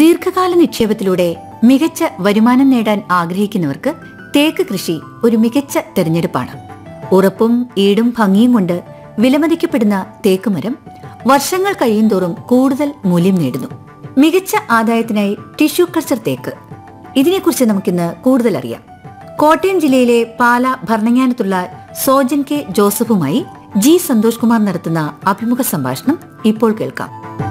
ദീർഘകാല നിക്ഷേപത്തിലൂടെ മികച്ച വരുമാനം നേടാൻ ആഗ്രഹിക്കുന്നവർക്ക് തേക്ക് കൃഷി ഒരു മികച്ച തെരഞ്ഞെടുപ്പാണ് ഉറപ്പും ഈടും ഭംഗിയും കൊണ്ട് വിലമതിക്കപ്പെടുന്ന തേക്ക് മരം വർഷങ്ങൾ കഴിയുന്തോറും കൂടുതൽ മൂല്യം നേടുന്നു മികച്ച ആദായത്തിനായി ടിഷ്യൂ കൾച്ചർ തേക്ക് ഇതിനെക്കുറിച്ച് നമുക്കിന്ന് കൂടുതൽ അറിയാം കോട്ടയം ജില്ലയിലെ പാല ഭരണങ്ങാനത്തുള്ള സോജൻ കെ ജോസഫുമായി ജി സന്തോഷ് കുമാർ നടത്തുന്ന അഭിമുഖ സംഭാഷണം ഇപ്പോൾ കേൾക്കാം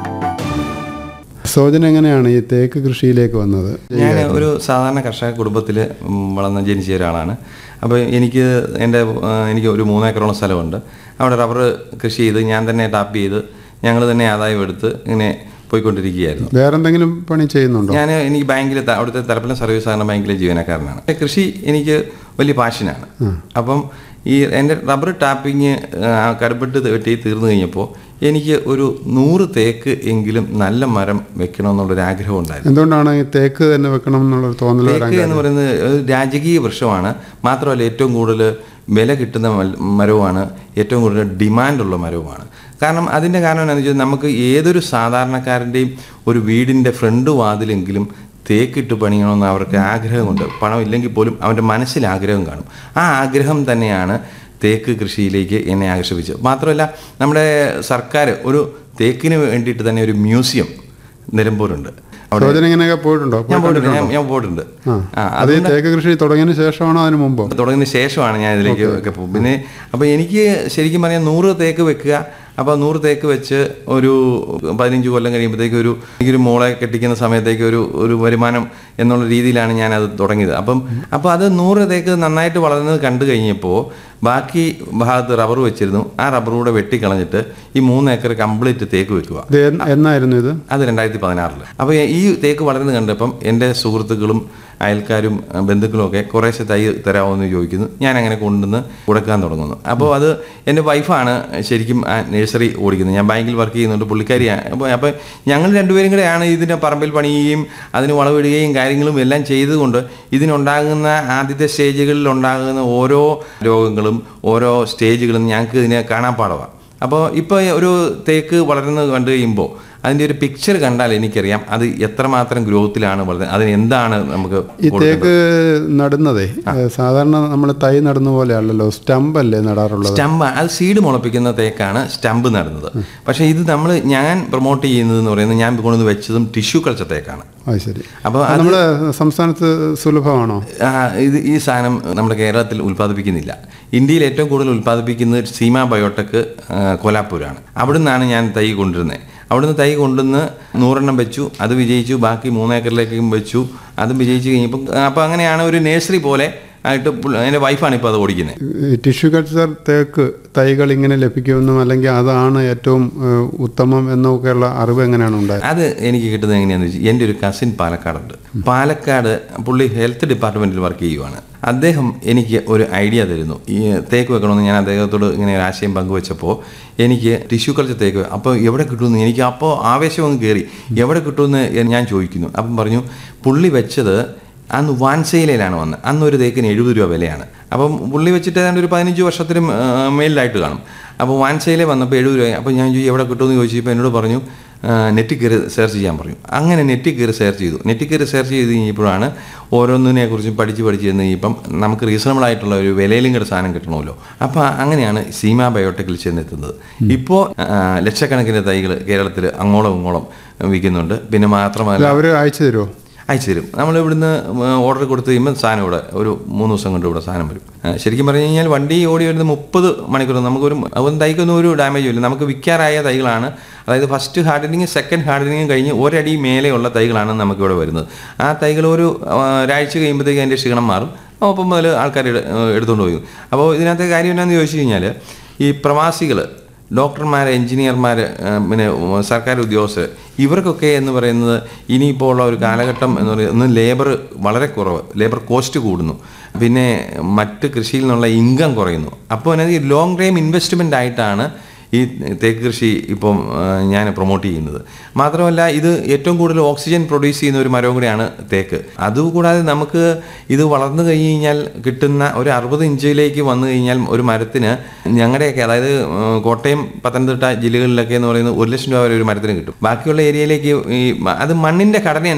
സോജൻ എങ്ങനെയാണ് ഈ തേക്ക് കൃഷിയിലേക്ക് വന്നത് ഞാൻ ഒരു സാധാരണ കർഷക കുടുംബത്തിൽ വളർന്ന് ജനിച്ച ഒരാളാണ് അപ്പോൾ എനിക്ക് എൻ്റെ ആ, എനിക്ക് ഒരു മൂന്നേക്കറോളം സ്ഥലമുണ്ട് അവിടെ റബ്ബർ കൃഷി ചെയ്ത് ഞാൻ തന്നെ ടാപ്പ് ചെയ്ത് ഞങ്ങൾ തന്നെ ആദായം എടുത്ത് ഇങ്ങനെ പോയിക്കൊണ്ടിരിക്കുകയായിരുന്നു വേറെന്തെങ്കിലും പണി ചെയ്യുന്നുണ്ടോ ഞാൻ എനിക്ക് ബാങ്കിൽ അവിടുത്തെ തലപ്പലം സർവീസ് സഹകരണ ബാങ്കിലെ ജീവനക്കാരനാണ് കൃഷി എനിക്ക് വലിയ പാഷനാണ് അപ്പം ഈ എൻ്റെ റബ്ബർ ടാപ്പിങ് കടുപ്പെട്ട് വെട്ടി തീർന്നു കഴിഞ്ഞപ്പോൾ എനിക്ക് ഒരു നൂറ് തേക്ക് എങ്കിലും നല്ല മരം വെക്കണമെന്നുള്ളൊരു ആഗ്രഹം ഉണ്ടായിരുന്നു എന്തുകൊണ്ടാണ് ഈ തേക്ക് തന്നെ വെക്കണം എന്നുള്ളൊരു തോന്നൽ വരാൻ തേക്ക് എന്ന് പറയുന്നത് ഒരു രാജകീയ വൃക്ഷമാണ് മാത്രമല്ല ഏറ്റവും കൂടുതൽ വില കിട്ടുന്ന മൽ- മരവുമാണ് ഏറ്റവും കൂടുതൽ ഡിമാൻഡുള്ള മരവുമാണ് കാരണം അതിൻ്റെ കാരണം എന്താണെന്ന് വെച്ചാൽ നമുക്ക് ഏതൊരു സാധാരണക്കാരൻ്റെയും ഒരു വീടിൻ്റെ ഫ്രണ്ട് വാതിലെങ്കിലും തേക്കിട്ട് പണിയണമെന്ന് അവർക്ക് ആഗ്രഹമുണ്ട് പണം ഇല്ലെങ്കിൽ പോലും അവൻ്റെ മനസ്സിൽ ആഗ്രഹം കാണും ആ ആഗ്രഹം തന്നെയാണ് തേക്ക് കൃഷിയിലേക്ക് എന്നെ ആകർഷിപ്പിച്ചത് മാത്രമല്ല നമ്മുടെ സർക്കാർ ഒരു തേക്കിന് വേണ്ടിയിട്ട് തന്നെ ഒരു മ്യൂസിയം നിലമ്പൂരുണ്ട് അവിടെ സോജൻ ഇങ്ങനെയൊക്കെ പോയിട്ടുണ്ടോ ഞാൻ പോയിട്ടുണ്ട് ഞാൻ- ഞാൻ പോയിട്ടുണ്ട് ആ ആ, അത് ഈ തേക്ക് കൃഷി തുടങ്ങിയതിന് ശേഷമാണോ അതിന് മുമ്പോ തുടങ്ങിയ ശേഷമാണ് ഞാൻ ഇതിലേക്ക് ഒക്കെ പോകും പിന്നെ അപ്പോൾ എനിക്ക് ശരിക്കും പറഞ്ഞാൽ നൂറ് തേക്ക് വെക്കുക അപ്പോൾ നൂറ് തേക്ക് വെച്ച് ഒരു പതിനഞ്ച് കൊല്ലം കഴിയുമ്പോഴത്തേക്ക് ഒരു എനിക്കൊരു മോളെ കെട്ടിക്കുന്ന സമയത്തേക്ക് ഒരു ഒരു വരുമാനം എന്നുള്ള രീതിയിലാണ് ഞാൻ അത് തുടങ്ങിയത് അപ്പം അപ്പോൾ അത് നൂറ് തേക്ക് നന്നായിട്ട് വളർന്നത് കണ്ടു കഴിഞ്ഞപ്പോൾ ബാക്കി ഭാഗത്ത് റബ്ബർ വെച്ചിരുന്നു ആ റബ്ബർ കൂടെ വെട്ടിക്കളഞ്ഞിട്ട് ഈ മൂന്ന് ഏക്കർ കംപ്ലീറ്റ് തേക്ക് വെക്കുക ഇത് എന്ന് എന്നായിരുന്നു ഇത് അത് രണ്ടായിരത്തി പതിനാറിൽ അപ്പോൾ ഈ തേക്ക് വളർന്ന് കണ്ടപ്പം എൻ്റെ സുഹൃത്തുക്കളും അയൽക്കാരും അഹ് ബന്ധുക്കളും ഒക്കെ കുറേശ്ശെ തൈ തരാമോ എന്ന് ചോദിക്കുന്നു ഞാൻ അങ്ങനെ കൊണ്ടുവന്ന് കൊടുക്കാൻ തുടങ്ങുന്നു അപ്പോൾ അത് എൻ്റെ വൈഫാണ് ശരിക്കും ആ നഴ്സറി ഓടിക്കുന്നത് ഞാൻ ബാങ്കിൽ വർക്ക് ചെയ്യുന്നുണ്ട് പുള്ളിക്കാരിയാണ് അപ്പോൾ അപ്പോൾ ഞങ്ങൾ രണ്ടുപേരും കൂടെയാണ് ഇതിൻ്റെ പറമ്പിൽ പണിയുകയും അതിന് വളവിടുകയും കാര്യങ്ങളും എല്ലാം ചെയ്തുകൊണ്ട് ഇതിനുണ്ടാകുന്ന ആദ്യത്തെ സ്റ്റേജുകളിൽ ഉണ്ടാകുന്ന ഓരോ രോഗങ്ങളും ഓരോ സ്റ്റേജുകളും ഞങ്ങൾക്ക് ഇതിനെ കാണാൻ പാടവാണ് അപ്പോൾ ഇപ്പോൾ ഒരു തേക്ക് വളരുന്നത് കണ്ടു കഴിയുമ്പോൾ അതിൻ്റെ ഒരു പിക്ചർ കണ്ടാൽ എനിക്കറിയാം അത് എത്രമാത്രം ഗ്രോത്തിലാണ് വളരുന്നത് അതിന് എന്താണ് നമുക്ക് ഈ തേക്ക് നടുന്നതേ ഏ, സാധാരണ നമ്മൾ തൈ നടുന്ന പോലെ അല്ലല്ലോ സ്റ്റമ്പ് അല്ലേ നടാറുള്ളത് സ്റ്റമ്പ് അത് സീഡ് മുളപ്പിക്കുന്ന തേക്കാണ് സ്റ്റമ്പ് നടുന്നത് പക്ഷേ ഇത് നമ്മൾ ഞാൻ പ്രൊമോട്ട് ചെയ്യുന്നത് എന്ന് പറയുന്നത് ഞാൻ കൊണ്ടുവന്ന് വെച്ചതും ടിഷ്യൂ കൾച്ചർ തേക്കാണ് അത് ശരി അപ്പോൾ അത് നമ്മുടെ സംസ്ഥാനത്ത് സുലഭമാണോ ആ, ഇത് ഈ സാധനം നമ്മുടെ കേരളത്തിൽ ഉൽപ്പാദിപ്പിക്കുന്നില്ല ഇന്ത്യയിൽ ഏറ്റവും കൂടുതൽ ഉൽപ്പാദിപ്പിക്കുന്നത് സീമ ബയോടെക് ആ, കോലാപ്പൂരാണ് അവിടുന്നാണ് ഞാൻ തൈ കൊണ്ടുവരുന്നത് അവിടുന്ന് തൈ കൊണ്ടുവന്ന് നൂറെണ്ണം വെച്ചു അത് വിജയിച്ചു ബാക്കി മൂന്നേക്കറിലേക്കും വെച്ചു അതും വിജയിച്ചു കഴിഞ്ഞപ്പോൾ അപ്പോൾ അങ്ങനെയാണ് ഒരു നേഴ്സറി പോലെ ആയിട്ട് പുള്ള- എൻ്റെ വൈഫാണ് ഇപ്പോൾ അത് ഓടിക്കുന്നത് ഈ ടിഷ്യൂ കൾച്ചർ തേക്ക് തൈകൾ ഇങ്ങനെ ലഭിക്കുമെന്നും അല്ലെങ്കിൽ അതാണ് ഏറ്റവും ഏ, ഉത്തമം എന്നൊക്കെയുള്ള അറിവ് എങ്ങനെയാണ് ഉണ്ടായത് അത് എനിക്ക് കിട്ടുന്നത് എങ്ങനെയാണെന്ന് വെച്ചാൽ എൻ്റെ ഒരു കസിൻ പാലക്കാടുണ്ട് പാലക്കാട് പുള്ളി ഹെൽത്ത് ഡിപ്പാർട്ട്മെൻറ്റിൽ വർക്ക് ചെയ്യുവാണ് അദ്ദേഹം എനിക്ക് ഒരു ഐഡിയ തരുന്നു ഈ തേക്ക് വെക്കണമെന്ന് ഞാൻ അദ്ദേഹത്തോട് ഇങ്ങനെ ഒരു ആശയം പങ്കുവെച്ചപ്പോൾ എനിക്ക് ടിഷ്യൂ കൾച്ചർ തേക്ക് അപ്പോൾ എവിടെ കിട്ടുമെന്ന് എനിക്ക് അപ്പോൾ ആവേശം അങ്ങ് കയറി എവിടെ കിട്ടുമെന്ന് ഞാൻ ചോദിക്കുന്നു അപ്പം പറഞ്ഞു പുള്ളി വെച്ചത് അന്ന് വാൻസയിലാണ് വന്നത് അന്ന് ഒരു തേക്കിന് എഴുപത് രൂപ വിലയാണ് അപ്പം പുള്ളി വെച്ചിട്ട് ഏതാണ്ട് ഒരു പതിനഞ്ച് വർഷത്തിനും ആ, മേലിലായിട്ട് കാണും അപ്പോൾ വാൻസയിലെ വന്നപ്പോൾ എഴുപത് രൂപ അപ്പോൾ ഞാൻ ചോദിച്ചു എവിടെ കിട്ടുമെന്ന് ചോദിച്ചപ്പോൾ എന്നോട് പറഞ്ഞു ആ, നെറ്റിൽ കയറി സെർച്ച് ചെയ്യാൻ പറഞ്ഞു അങ്ങനെ നെറ്റിൽ കയറി സെർച്ച് ചെയ്തു നെറ്റിൽ കയറി സെർച്ച് ചെയ്ത് കഴിഞ്ഞപ്പോഴാണ് ഓരോന്നിനെ കുറിച്ചും പഠിച്ച് പഠിച്ച് ചെന്ന് കഴിഞ്ഞപ്പം നമുക്ക് റീസണബിൾ ആയിട്ടുള്ള ഒരു വിലയിലും കൂടെ സാധനം കിട്ടണമല്ലോ അപ്പോൾ അങ്ങനെയാണ് സീമ ബയോടെക്കിൽ ചെന്നെത്തുന്നത് ഇപ്പോൾ ലക്ഷക്കണക്കിന് തൈകൾ കേരളത്തിൽ അങ്ങോളം ഇങ്ങോളം വിൽക്കുന്നുണ്ട് പിന്നെ മാത്രമല്ല അവർ അയച്ചു തരുമോ അയച്ചു തരും നമ്മൾ ഇവിടുന്ന് ഓർഡർ കൊടുത്തു കഴിയുമ്പോൾ സാധനം ഇവിടെ ഒരു മൂന്ന് ദിവസം കൊണ്ട് ഇവിടെ സാധനം വരും ആ, ശരിക്കും പറഞ്ഞു കഴിഞ്ഞാൽ വണ്ടി ഓടി വരുന്നത് മുപ്പത് മണിക്കൂർ നമുക്കൊരു അതും തൈക്കൊന്നും ഒരു ഡാമേജും ഇല്ല നമുക്ക് വിൽക്കാറായ തൈകളാണ് അതായത് ഫസ്റ്റ് ഹാർഡനിങ് സെക്കൻഡ് ഹാർഡനിങ് കഴിഞ്ഞ് ഒരടി മേലെയുള്ള തൈകളാണ് നമുക്കിവിടെ വരുന്നത് ആ തൈകൾ ഒരു ആ, ഒരാഴ്ച കഴിയുമ്പോഴത്തേക്ക് അതിൻ്റെ ക്ഷീണം മാറും അപ്പം മുതൽ ആൾക്കാർ എടു- എടുത്തുകൊണ്ട് പോയി അപ്പോൾ ഇതിനകത്തെ കാര്യം എന്നാന്ന് ചോദിച്ചു കഴിഞ്ഞാൽ ഈ പ്രവാസികൾ ഡോക്ടർമാർ എഞ്ചിനീയർമാർ പിന്നെ ഉം, സർക്കാർ ഉദ്യോഗസ്ഥർ ഇവർക്കൊക്കെ എന്ന് പറയുന്നത് ഇനിയിപ്പോൾ ഉള്ള ഒരു കാലഘട്ടം എന്ന് പറയുന്നത് ലേബർ വളരെ കുറവ് ലേബർ കോസ്റ്റ് കൂടുന്നു പിന്നെ മറ്റ് കൃഷിയിൽ നിന്നുള്ള ഇൻകം കുറയുന്നു അപ്പോൾ അതിനകത്ത് ലോങ് ടൈം ഇൻവെസ്റ്റ്മെൻ്റ് ആയിട്ടാണ് ഈ തേക്ക് കൃഷി ഇപ്പം ആ, ഞാൻ പ്രൊമോട്ട് ചെയ്യുന്നത് മാത്രമല്ല ഇത് ഏറ്റവും കൂടുതൽ ഓക്സിജൻ പ്രൊഡ്യൂസ് ചെയ്യുന്ന ഒരു മരവും കൂടിയാണ് തേക്ക് അതുകൂടാതെ നമുക്ക് ഇത് വളർന്നു കഴിഞ്ഞ് കഴിഞ്ഞാൽ കിട്ടുന്ന ഒരു അറുപത് ഇഞ്ചിലേക്ക് വന്നു കഴിഞ്ഞാൽ ഒരു മരത്തിന് ഞങ്ങളുടെയൊക്കെ അതായത് ആ, കോട്ടയം പത്തനംതിട്ട ജില്ലകളിലൊക്കെ എന്ന് പറയുന്നത് ഒരു ലക്ഷം രൂപ വരെ ഒരു മരത്തിന് കിട്ടും ബാക്കിയുള്ള ഏരിയയിലേക്ക് ഈ മ- അത് മണ്ണിൻ്റെ ഘടന